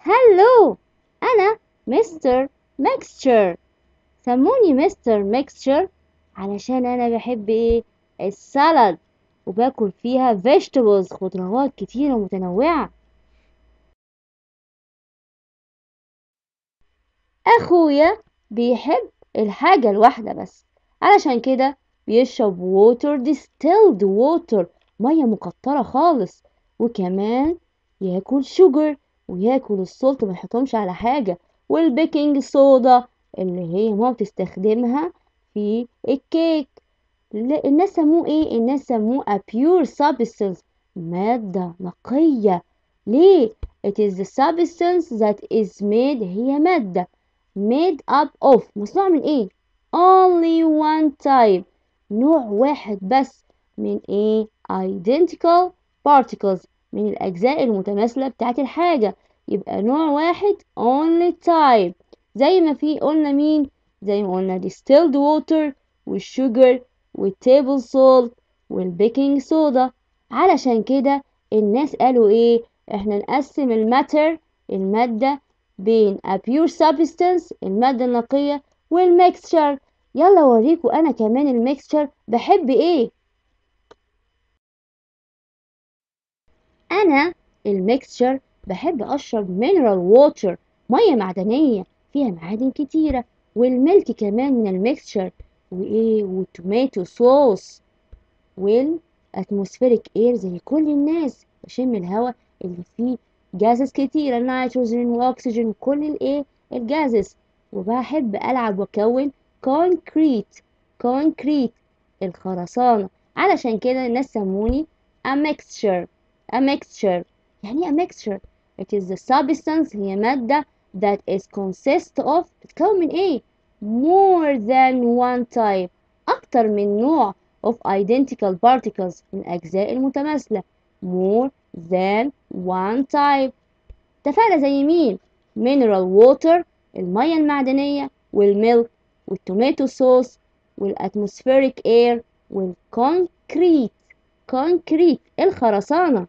هلو أنا مستر ميكستشر سموني مستر ميكستشر علشان أنا بحب إيه السلد وباكل فيها vegetables خضروات كتيرة متنوعة أخويا بيحب الحاجة الواحدة بس علشان كده بيشرب water distilled water مية مقطرة خالص وكمان ياكل sugar وياكل السلط ما يحطهمش على حاجة والبيكنج صودا اللي هي ماما بتستخدمها في الكيك الناس سموه ايه الناس سموه a pure substance مادة نقية ليه it is the substance that is made هي مادة made up of مصنوع من ايه only one type نوع واحد بس من ايه identical particles من الأجزاء المتماثلة بتاعت الحاجة يبقى نوع واحد only type زي ما في قلنا مين زي ما قلنا distilled water والsugar والتيبل سولت والبيكنج صودا علشان كده الناس قالوا ايه احنا نقسم الماتر المادة بين a pure substance المادة النقية والميكستشر يلا اوريكم انا كمان الميكستشر بحب ايه انا الميكستشر بحب اشرب مينرال ووتر ميه معدنيه فيها معادن كتيره والملك كمان من الميكستشر وايه والتوماتو صوص والاتموسفيريك اير زي كل الناس بشم الهواء اللي فيه جازز كتيرة نيتروجين واكسجين وكل الايه الجازز وبحب العب واكون كونكريت كونكريت الخرسانة علشان كده الناس سموني a mixture a mixture يعني ايه a mixture it is the substance هي مادة that is consist of بتتكون من ايه more than one type أكتر من نوع of identical particles من أجزاء المتماثلة more than one type اتفقنا زي مين mineral water المية المعدنية والميلك والتوماتو صوص والاتموسفيريك اير والكونكريت كونكريت الخرسانة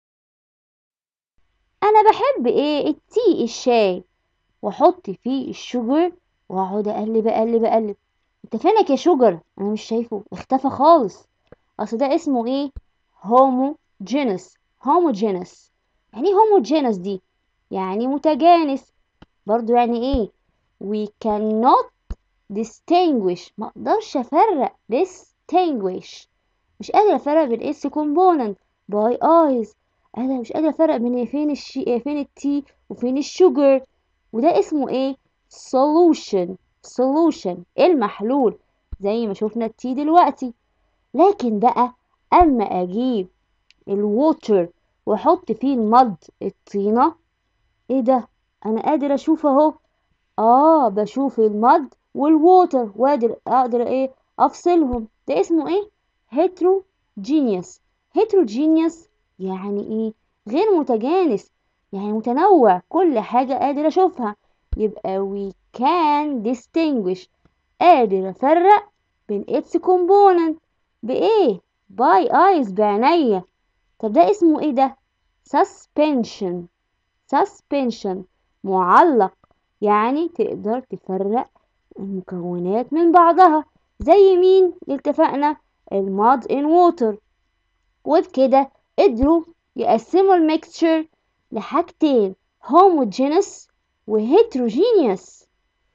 أنا بحب إيه التي الشاي وأحط فيه الشجر واقعد اقلب اقلب اقلب انت فينك يا شجر انا مش شايفه اختفى خالص اصل ده اسمه ايه هوموجينس هوموجينس يعني ايه هوموجينس دي يعني متجانس برضو يعني ايه we cannot distinguish ما اقدرش افرق distinguish مش قادر افرق بين اس component by eyes انا مش قادر افرق بين فين الشي فين التي وفين الشجر وده اسمه ايه solution solution المحلول زي ما شفنا التي دلوقتي لكن بقى اما اجيب الووتر واحط فيه المض الطينة ايه ده انا قادر اشوف اهو اه بشوف المض والووتر وقادر اقدر ايه افصلهم ده اسمه ايه heterogeneous heterogeneous يعني ايه غير متجانس يعني متنوع كل حاجة قادر اشوفها يبقى we can distinguish قادر أفرق بين its component بإيه؟ by eyes بعينيا طب ده اسمه إيه ده؟ suspension suspension معلق يعني تقدر تفرق المكونات من بعضها زي مين اتفقنا الماد in water وبكده قدروا يقسموا الميكستشر لحاجتين homogeneous وهيتروجينيوس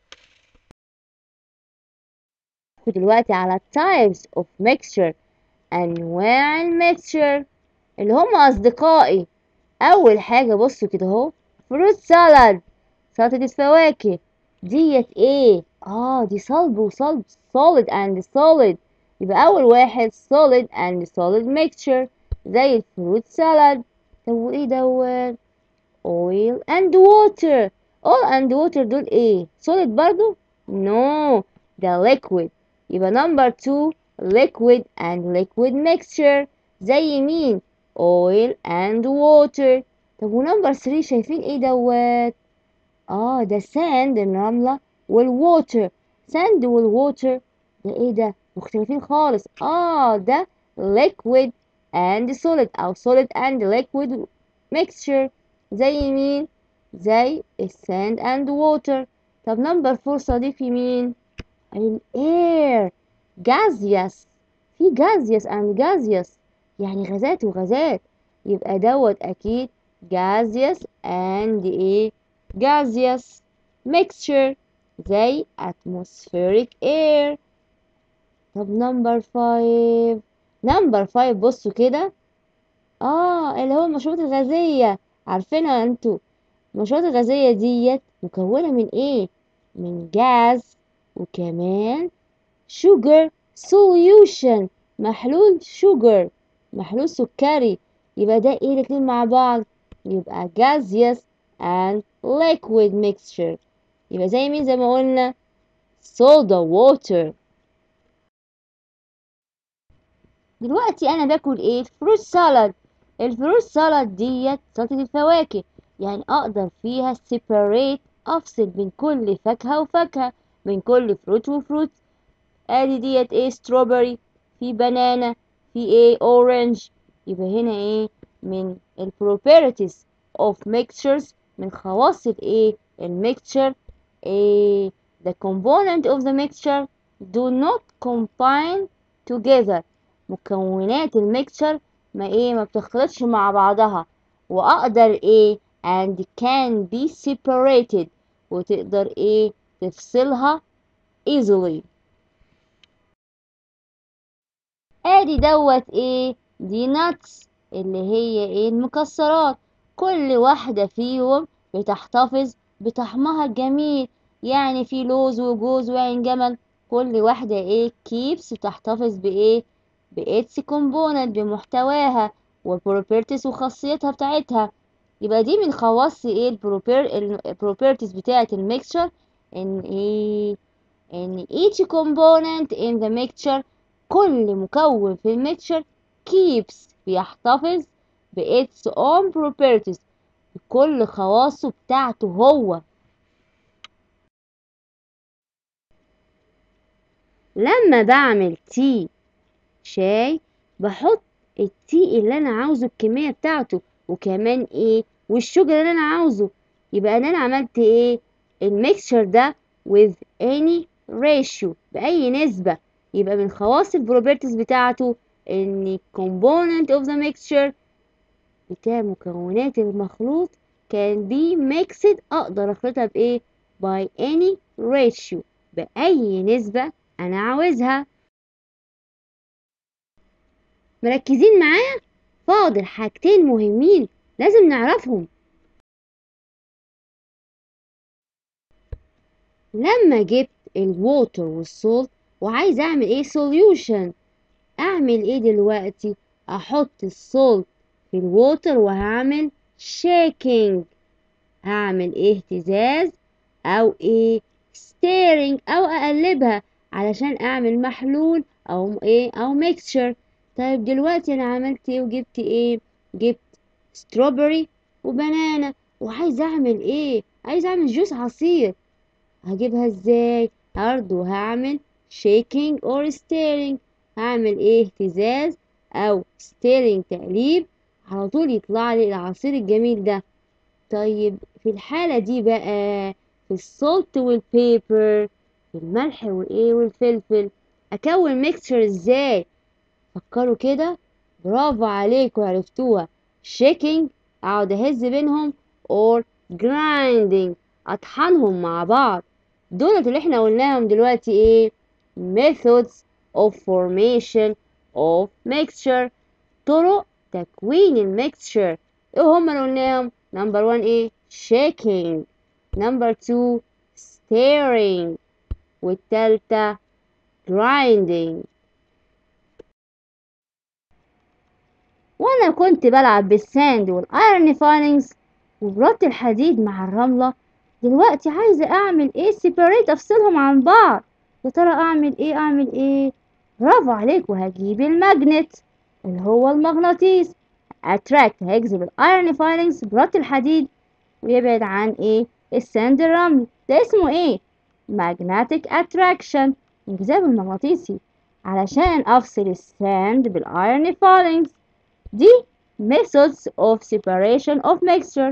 دلوقتي على types of mixture أنواع الميكستشر اللي هم أصدقائي أول حاجة بصوا كده أهو فروت سالاد سلطة الفواكه ديت إيه؟ آه دي صلب وصلب solid and solid يبقى أول واحد solid and solid mixture زي الفروت سالاد طب وإيه دوت؟ oil and water all and water دول ايه solid برضو no ده liquid يبقى number two liquid and liquid mixture زي مين oil and water طب ونمبر 3 شايفين ايه دوت اه ده sand الرملة والwater sand والwater ده ايه ده مختلفين خالص اه ده liquid and solid او solid and liquid mixture زي مين زي الساند and water طب نمبر فور صديقي مين الاير gaseous في gaseous and gaseous يعني غازات وغازات يبقى دوت اكيد gaseous and ايه gaseous mixture زي atmospheric air طب نمبر فايف نمبر فايف بصوا كده اه اللي هو المشروبات الغازية عارفينها انتوا المشروبات الغازية ديت مكونة من ايه من جاز وكمان sugar solution محلول sugar محلول سكري يبقى ده ايه الاتنين مع بعض يبقى gaseous and liquid mixture يبقى زي مين زي ما قلنا soda water دلوقتي انا باكل ايه فروت سالاد الفروت سالاد ديت سلطة الفواكه يعني اقدر فيها separate افصل بين كل فاكهة وفاكهة بين كل فروت وفروت ادي ديت ايه strawberry في بنانا في ايه orange يبقى هنا ايه من ال properties of mixtures من خواص الايه الميكتشر ايه the component of the mixture do not combine together مكونات الميكتشر ما ايه ما بتختلطش مع بعضها واقدر ايه and can be separated وتقدر ايه تفصلها easily ادي دوت ايه دي nuts اللي هي ايه المكسرات كل واحدة فيهم بتحتفظ بطعمها الجميل يعني في لوز وجوز وعين جمل كل واحدة ايه كيبس بتحتفظ بايه بإتس كومبوننت بمحتواها والبروبرتيز وخاصيتها بتاعتها يبقى دي من خواص ايه البروبر البروبرتيز بتاعة الميكشر ان ايه ان each component in the mixture كل مكون في الميكشر keeps بيحتفظ ب its own properties بكل خواصه بتاعته هو لما بعمل تي شاي بحط التي اللي انا عاوزه الكمية بتاعته وكمان ايه والشوجر اللي انا عاوزه يبقى انا عملت ايه الميكسشر ده with any ratio بأي نسبة يبقى من خواص البروبرتيز بتاعته ان component of the mixture بتاع مكونات المخلوط can be mixed اقدر اخلطها بايه by any ratio بأي نسبة انا عاوزها مركزين معايا فاضل حاجتين مهمين لازم نعرفهم لما جبت الووتر والسولت وعايز اعمل ايه solution اعمل ايه دلوقتي احط السولت في الووتر وهعمل shaking هعمل ايه اهتزاز او ايه stirring او اقلبها علشان اعمل محلول او ايه او mixture طيب دلوقتي انا عملت ايه وجبت ايه جبت strawberry وبنانا وعايز اعمل ايه عايز اعمل جوس عصير هجيبها ازاي برضه هعمل shaking or stirring هعمل ايه اهتزاز او stirring تقليب على طول يطلع لي العصير الجميل ده طيب في الحالة دي بقى في السولت والبيبر في الملح والايه والفلفل اكون ميكسشر ازاي فكروا كده برافو عليكم عرفتوها shaking اقعد اهز بينهم or grinding اطحنهم مع بعض دولت اللي احنا قلناهم دلوقتي ايه methods of formation of mixture طرق تكوين الميكستشر ايه هما اللي قلناهم نمبر 1 ايه shaking نمبر 2 stirring والتالتة grinding وانا كنت بلعب بالساند والايرن فايلنجز وبربط الحديد مع الرملة دلوقتي عايزة اعمل ايه سيبريت افصلهم عن بعض يا ترى اعمل ايه اعمل ايه برافو عليك وهجيب الماجنت اللي هو المغناطيس اتراكت هيجذب الايرن فايلنجز بربط الحديد ويبعد عن ايه الساند الرمل ده اسمه ايه magnetic attraction انجذاب المغناطيسي علشان افصل الساند بالايرن فايلنجز دي methods of separation of mixture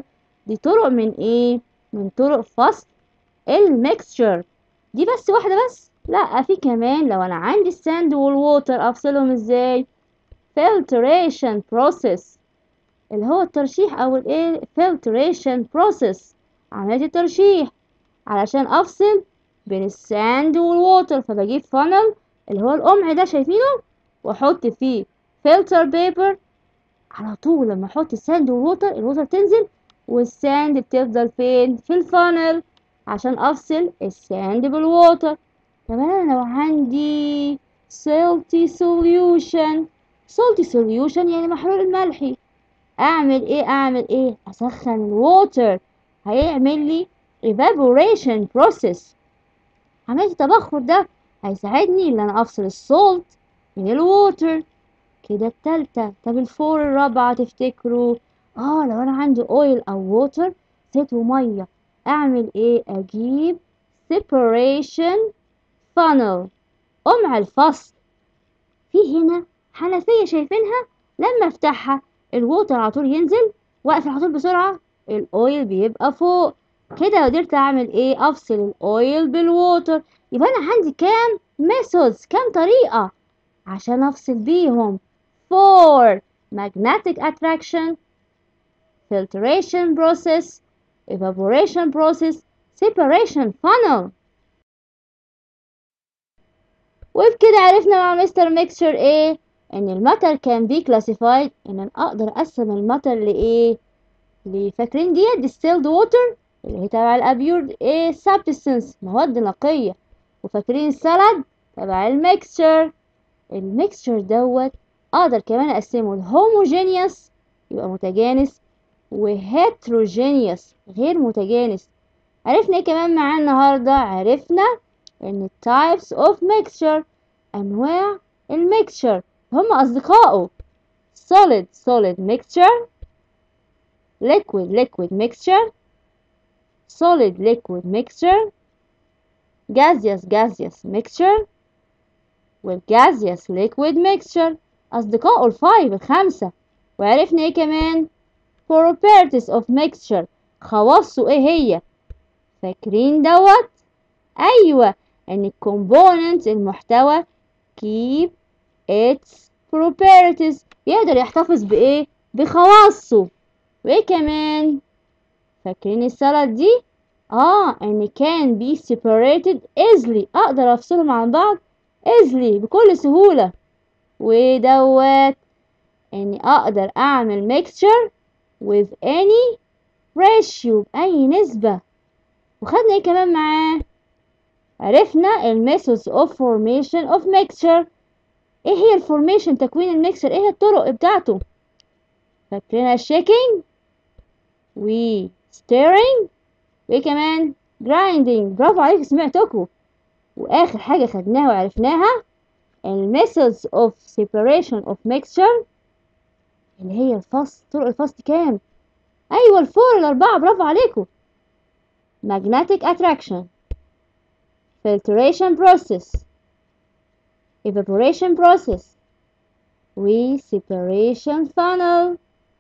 دي طرق من ايه من طرق فصل الميكستشر دي بس واحدة بس لا في كمان لو انا عندي الساند والووتر افصلهم ازاي filtration process اللي هو الترشيح او الايه filtration process عملية الترشيح علشان افصل بين الساند والووتر فبجيب فانل اللي هو القمع ده شايفينه واحط فيه فلتر بيبر على طول لما احط الساند والووتر الووتر تنزل والساند بتفضل فين في الفانل عشان افصل الساند بالووتر كمان لو عندي salty solution salty solution يعني محلول الملحي اعمل ايه اعمل ايه اسخن الووتر هيعمل لي evaporation process عملية التبخر ده هيساعدني ان انا افصل السولت من الووتر كده التالتة طب الفور الرابعة تفتكروا اه لو انا عندي اويل او ووتر زيت ومية اعمل ايه اجيب separation funnel قمع الفصل في هنا حنفية شايفينها لما افتحها الووتر على طول ينزل واقفل على طول بسرعة الاويل بيبقى فوق كده قدرت اعمل ايه افصل الاويل بالووتر يبقى انا عندي كام ميثودز كام طريقة عشان افصل بيهم for magnetic attraction filtration process evaporation process separation funnel وبكده عرفنا مع مستر ميكسشر ايه ان الماتر كان بي كلاسيفايد ان انا اقدر اقسم الماتر لايه لفاكرين ديت distilled water اللي هي تبع الابيور ايه substance مواد نقية وفاكرين السلد تبع الميكسشر الميكسشر دوت اقدر كمان اقسمه الهوموجينيوس يبقى متجانس وهيتروجينيوس غير متجانس عرفنا ايه كمان معاه النهارده عرفنا ان types of mixture انواع الميكسشر هم اصدقائه solid solid mixture liquid liquid mixture solid liquid mixture gaseous gaseous mixture والgaseous liquid mixture أصدقائه الفايف الخمسة وعرفنا ايه كمان properties of mixture خواصه ايه هي فاكرين دوت أيوة إن component المحتوى keep its properties يقدر يحتفظ بإيه بخواصه وإيه كمان فاكرين السلطة دي اه ان can be separated easily اقدر افصلهم عن بعض easily بكل سهولة ودوت اني اقدر اعمل mixture with any ratio بأي نسبة وخدنا ايه كمان معاه عرفنا ال methods of formation of mixture ايه هي الفورميشن تكوين الميكسر ايه الطرق بتاعته فاكرينها shaking و stirring وايه كمان grinding برافو عليك سمعتكم واخر حاجة خدناها وعرفناها ال methods of separation of mixture اللي هي الفصل طرق الفصل كام ايوه الفور الاربعة برافو عليكم magnetic attraction filtration process evaporation process و separation funnel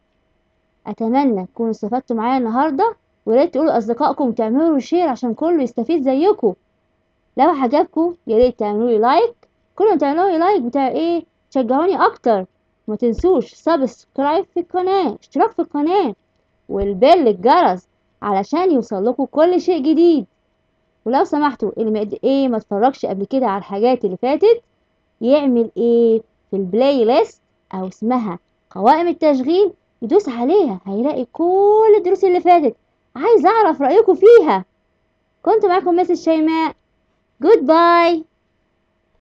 اتمنى تكونوا استفدتوا معايا النهارده وريت تقولوا لاصدقائكم تعملوا شير عشان كله يستفيد زيكم لو عجبكم يا ريت تعملوا لي لايك كل ما تعملوا لي لايك بتاع ايه تشجعوني اكتر ما تنسوش سبسكرايب في القناه اشتراك في القناه والبيل الجرس علشان يوصل لكم كل شيء جديد ولو سمحتوا اللي ما ايه ما اتفرجش قبل كده على الحاجات اللي فاتت يعمل ايه في البلاي ليست او اسمها قوائم التشغيل يدوس عليها هيلاقي كل الدروس اللي فاتت عايز اعرف رايكم فيها كنت معاكم مس شيماء جود باي